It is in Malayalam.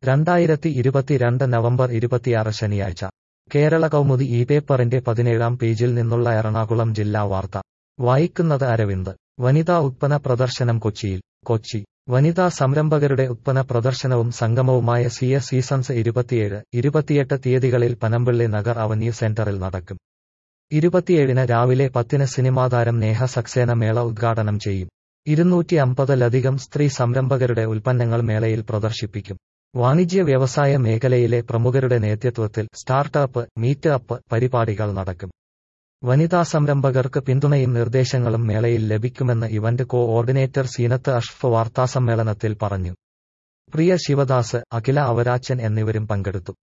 രണ്ടായിരത്തി ഇരുപത്തിരണ്ട് നവംബർ ഇരുപത്തിയാറ് ശനിയാഴ്ച കേരള കൗമുദി ഈ പേപ്പറിന്റെ പതിനേഴാം പേജിൽ നിന്നുള്ള എറണാകുളം ജില്ലാ വാർത്ത വായിക്കുന്നത് അരവിന്ദ് വനിതാ ഉത്പന്ന പ്രദർശനം കൊച്ചിയിൽ കൊച്ചി വനിതാ സംരംഭകരുടെ ഉത്പന്ന പ്രദർശനവും സംഗമവുമായ സി എസ് സീസൺസ് ഇരുപത്തിയേഴ് ഇരുപത്തിയെട്ട് തീയതികളിൽ പനമ്പിള്ളി നഗർ അവന്യൂ സെന്ററിൽ നടക്കും ഇരുപത്തിയേഴിന് രാവിലെ പത്തിന് സിനിമാതാരം നേഹ സക്സേന മേള ഉദ്ഘാടനം ചെയ്യും ഇരുന്നൂറ്റി അമ്പതിലധികം സ്ത്രീ സംരംഭകരുടെ ഉൽപ്പന്നങ്ങൾ മേളയിൽ പ്രദർശിപ്പിക്കും വാണിജ്യ വ്യവസായ മേഖലയിലെ പ്രമുഖരുടെ നേതൃത്വത്തിൽ സ്റ്റാർട്ടപ്പ് മീറ്റ് അപ്പ് പരിപാടികൾ നടക്കും വനിതാ സംരംഭകർക്ക് പിന്തുണയും നിർദ്ദേശങ്ങളും മേളയിൽ ലഭിക്കുമെന്ന് ഇവന്റ് കോ ഓർഡിനേറ്റർ സീനത്ത് അഷ്ഫ് വാർത്താസമ്മേളനത്തിൽ പറഞ്ഞു പ്രിയ ശിവദാസ് അഖില അവരാച്ചൻ എന്നിവരും പങ്കെടുത്തു